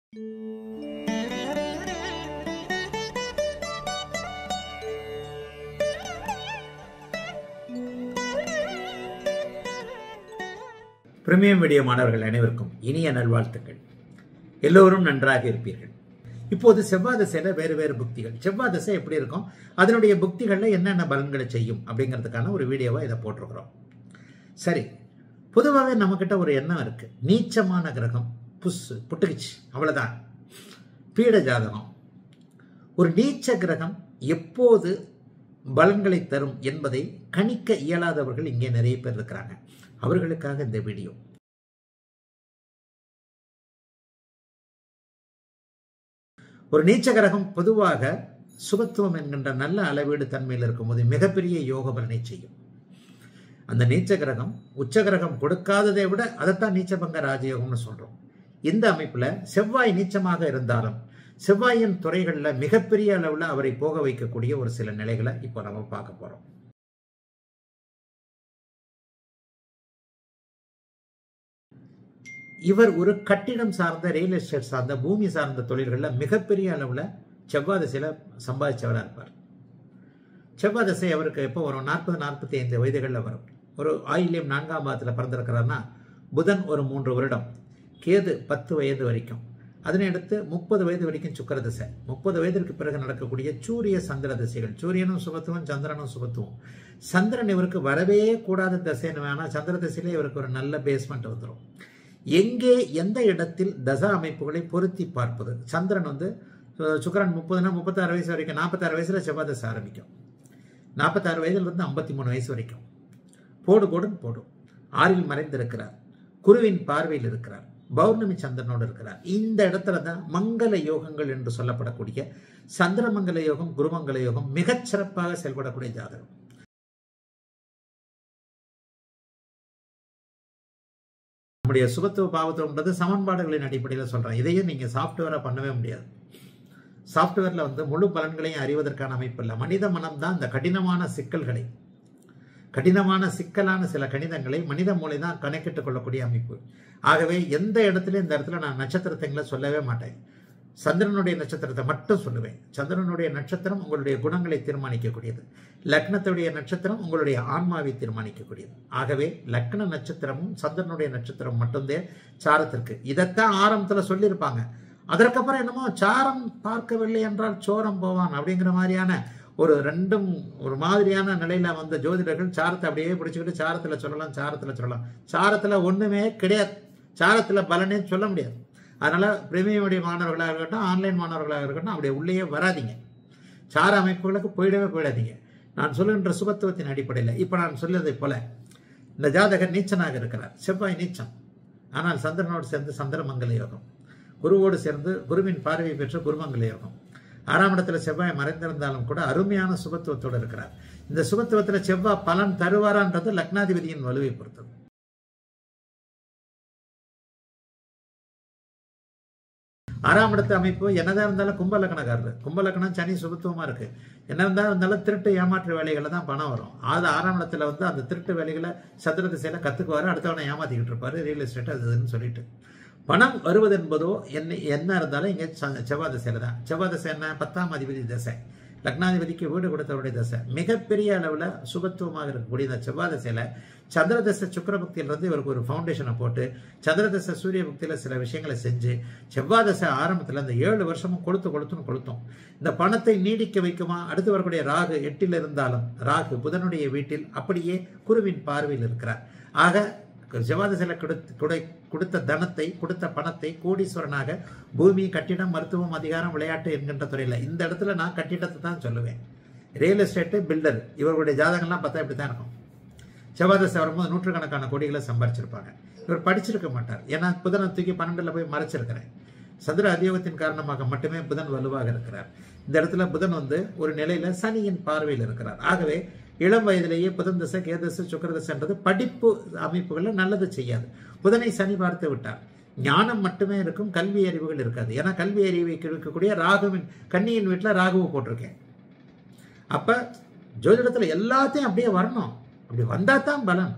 premium video மாணவர்கள் அனைவருக்கும் இனிய நல்வாழ்த்துக்கள் எல்லோரும் நன்றாக இருப்பீர்கள் இப்போது செவ்வாய் திசையில வேறு வேறு புக்திகள் செவ்வாய் திசை எப்படி இருக்கும் அதனுடைய புக்திகள்ல என்னென்ன பலன்களை செய்யும் அப்படிங்கிறதுக்கான ஒரு வீடியோவா இதை போட்டிருக்கிறோம் சரி பொதுவாகவே நம்மக்கிட்ட ஒரு எண்ணம் இருக்கு நீச்சமான கிரகம் புஸ்ஸு புட்டுக்குச்சு அவ்வளவுதான் பீட ஜாதகம் ஒரு நீச்ச கிரகம் எப்போது பலன்களை தரும் என்பதை கணிக்க இயலாதவர்கள் இங்கே நிறைய பேர் இருக்கிறாங்க அவர்களுக்காக இந்த வீடியோ ஒரு நீச்ச கிரகம் பொதுவாக சுபத்துவம் என்கின்ற நல்ல அளவீடு தன்மையில் இருக்கும்போது மிகப்பெரிய யோக பலனை செய்யும் அந்த நீச்ச கிரகம் உச்ச கிரகம் கொடுக்காததை விட அதைத்தான் நீச்சபங்க ராஜயோகம்னு சொல்றோம் இந்த அமைப்புல செவ்வாய் நீச்சமாக இருந்தாலும் செவ்வாயின் துறைகளில் மிகப்பெரிய அளவில் அவரை போக வைக்கக்கூடிய ஒரு சில நிலைகளை இப்போ நம்ம பார்க்க போறோம் இவர் ஒரு கட்டிடம் சார்ந்த ரியல் எஸ்டேட் சார்ந்த பூமி சார்ந்த தொழில்களில் மிகப்பெரிய அளவில் செவ்வாய் திசையில் சம்பாதிச்சவராக இருப்பார் செவ்வாய் திசை அவருக்கு எப்போ வரும் நாற்பது நாற்பத்தி ஐந்து வயதுகளில் வரும் ஒரு ஆயில்யம் நான்காம் பாதத்தில் பிறந்திருக்கிறார்னா புதன் ஒரு மூன்று வருடம் கேது பத்து வயது வரைக்கும் அதனை அடுத்து முப்பது வயது வரைக்கும் சுக்கர திசை முப்பது வயதிற்கு பிறகு நடக்கக்கூடிய சூரிய சந்திர திசைகள் சூரியனும் சுபத்துவம் சந்திரனும் சுபத்துவம் சந்திரன் இவருக்கு வரவே கூடாத திசைன்னு வேணா சந்திர திசையிலே இவருக்கு ஒரு நல்ல பேஸ்மெண்ட் வந்துடும் எங்கே எந்த இடத்தில் தசா அமைப்புகளை பொருத்தி பார்ப்பது சந்திரன் வந்து சுக்கரன் முப்பதுனா முப்பத்தாறு வயசு வரைக்கும் நாற்பத்தாறு வயசுல செவ்வாய் தசை ஆரம்பிக்கும் நாற்பத்தாறு வயதிலிருந்து ஐம்பத்தி மூணு வயசு வரைக்கும் போடு போடுன்னு போடும் ஆறில் மறைந்திருக்கிறார் குருவின் பார்வையில் இருக்கிறார் பௌர்ணமி சந்திரனோடு இருக்கிறார் இந்த இடத்துல தான் மங்கள யோகங்கள் என்று சொல்லப்படக்கூடிய சந்திரமங்கல யோகம் குருமங்கல யோகம் மிகச் சிறப்பாக செயல்படக்கூடிய ஜாதகம் நம்முடைய சுபத்துவ பாவத்துவன்றது சமன்பாடுகளின் அடிப்படையில் சொல்றேன் இதையும் நீங்க சாஃப்ட்வேரா பண்ணவே முடியாது சாஃப்ட்வேர்ல வந்து முழு பலன்களையும் அறிவதற்கான அமைப்பு இல்லை மனித மனம் தான் இந்த கடினமான சிக்கல்களை கடினமான சிக்கலான சில கணிதங்களை மனித மூளை தான் கணக்கிட்டுக் கொள்ளக்கூடிய அமைப்பு ஆகவே எந்த இடத்துல இந்த இடத்துல நான் நட்சத்திரத்தைங்களை சொல்லவே மாட்டேன் சந்திரனுடைய நட்சத்திரத்தை மட்டும் சொல்லுவேன் சந்திரனுடைய நட்சத்திரம் உங்களுடைய குணங்களை தீர்மானிக்கக்கூடியது லக்னத்துடைய நட்சத்திரம் உங்களுடைய ஆன்மாவை தீர்மானிக்கக்கூடியது ஆகவே லக்ன நட்சத்திரமும் சந்திரனுடைய நட்சத்திரம் மட்டும்தான் சாரத்திற்கு இதைத்தான் ஆரம்பத்தில் சொல்லியிருப்பாங்க அதற்கப்புறம் என்னமோ சாரம் பார்க்கவில்லை என்றால் சோரம் போவான் அப்படிங்கிற மாதிரியான ஒரு ரெண்டும் ஒரு மாதிரியான நிலையில வந்த ஜோதிடர்கள் சாரத்தை அப்படியே பிடிச்சிக்கிட்டு சாரத்துல சொல்லலாம் சாரத்துல சொல்லலாம் சாரத்துல ஒண்ணுமே கிடையாது சாரத்துல பலனே சொல்ல முடியாது அதனால பிரீமியமுடைய மாணவர்களாக இருக்கட்டும் ஆன்லைன் மாணவர்களாக இருக்கட்டும் அப்படியே உள்ளேயே வராதிங்க சார அமைப்புகளுக்கு போயிடவே போயிடாதீங்க நான் சொல்லுகின்ற சுபத்துவத்தின் அடிப்படையில் இப்போ நான் சொல்லுவதை போல இந்த ஜாதகர் நீச்சனாக இருக்கிறார் செவ்வாய் நீச்சம் ஆனால் சந்திரனோடு சேர்ந்து சந்திரமங்கல யோகம் குருவோடு சேர்ந்து குருவின் பார்வை பெற்ற குருமங்கல யோகம் ஆறாம் இடத்துல செவ்வாய் மறைந்திருந்தாலும் கூட அருமையான சுபத்துவத்தோடு இருக்கிறார் இந்த சுபத்துவத்தில் செவ்வாய் பலன் தருவாரான்றது லக்னாதிபதியின் வலுவை பொறுத்தது ஆறாம் இடத்து அமைப்பு என்னதான் இருந்தாலும் கும்ப லக்கணக்காரர் கும்ப லக்கணம் சனி சுபத்துவமா இருக்கு என்ன இருந்தாலும் இருந்தாலும் திருட்டு ஏமாற்று வேலைகளில் தான் பணம் வரும் அது ஆறாம் இடத்துல வந்து அந்த திருட்டு வேலைகளை சந்திர திசையில கத்துக்குவாரு அடுத்தவனை ஏமாத்திக்கிட்டு இருப்பாரு ரியல் எஸ்டேட் அது இதுன்னு சொல்லிட்டு பணம் வருவது என்பதோ என்ன என்ன இருந்தாலும் இங்கே செவ்வாய் திசையில தான் செவ்வாய் திசை என்ன பத்தாம் அதிபதி திசை லக்னாதிபதிக்கு வீடு கொடுத்தவருடைய தசை மிகப்பெரிய அளவில் சுபத்துவமாக இருக்கக்கூடிய இந்த செவ்வாய் தசையில் சந்திர தசை சுக்கர பக்தியிலிருந்து இவருக்கு ஒரு ஃபவுண்டேஷனை போட்டு சந்திர தசை சூரிய பக்தியில் சில விஷயங்களை செஞ்சு செவ்வாய் தசை ஆரம்பத்தில் இந்த ஏழு வருஷமும் கொளுத்து கொளுத்துன்னு கொளுத்தோம் இந்த பணத்தை நீடிக்க வைக்குமா அடுத்து வரக்கூடிய ராகு எட்டில் இருந்தாலும் ராகு புதனுடைய வீட்டில் அப்படியே குருவின் பார்வையில் இருக்கிறார் ஆக செவ்வாதசில கொடுத்த கொடுத்த தனத்தை கொடுத்த பணத்தை கோடீஸ்வரனாக பூமி கட்டிடம் மருத்துவம் அதிகாரம் விளையாட்டு என்கின்ற துறையில் இந்த இடத்துல நான் கட்டிடத்தை தான் சொல்லுவேன் ரியல் எஸ்டேட்டு பில்டர் இவர்களுடைய ஜாதகம்லாம் பார்த்தா இப்படி தான் இருக்கும் செவ்வாதசை வரும்போது நூற்றுக்கணக்கான கோடிகளை சம்பாரிச்சிருப்பாங்க இவர் படிச்சிருக்க மாட்டார் ஏன்னா புதனை தூக்கி பன்னெண்டுல போய் மறைச்சிருக்கிறேன் சதுர அதியோகத்தின் காரணமாக மட்டுமே புதன் வலுவாக இருக்கிறார் இந்த இடத்துல புதன் வந்து ஒரு நிலையில சனியின் பார்வையில் இருக்கிறார் ஆகவே இளம் வயதிலேயே புதன் தசை கேதசை சுக்கரதசைன்றது படிப்பு அமைப்புகளில் நல்லது செய்யாது புதனை சனி பார்த்து விட்டார் ஞானம் மட்டுமே இருக்கும் கல்வி அறிவுகள் இருக்காது ஏன்னா கல்வி அறிவை இருக்கக்கூடிய ராகுவின் கன்னியின் வீட்டில் ராகுவை போட்டிருக்கேன் அப்ப ஜோதிடத்தில் எல்லாத்தையும் அப்படியே வரணும் அப்படி வந்தா தான் பலன்